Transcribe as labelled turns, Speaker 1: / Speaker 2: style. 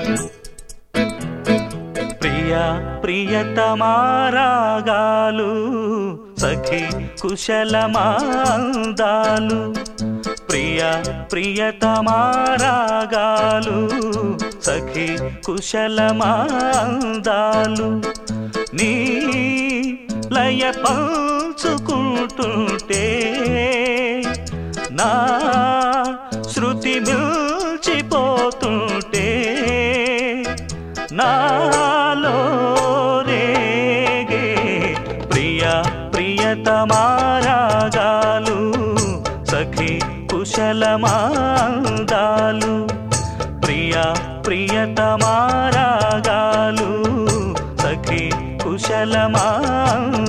Speaker 1: ప్రియ ప్రియతమారాగాలు సఖి కుశలమాందాలు ప్రియ ప్రియతమారాగాలు సఖి కుశలమాందాలు నీ లయ పంచుకుంటుంటే నా శృతి మిల్చిపోతుంటే నాలో రేగే ప్రియ ప్రియతమారాగాలు సఖి కుశలమాందాలు ప్రియ ప్రియతమారాగాలు సఖి కుశలమాందాలు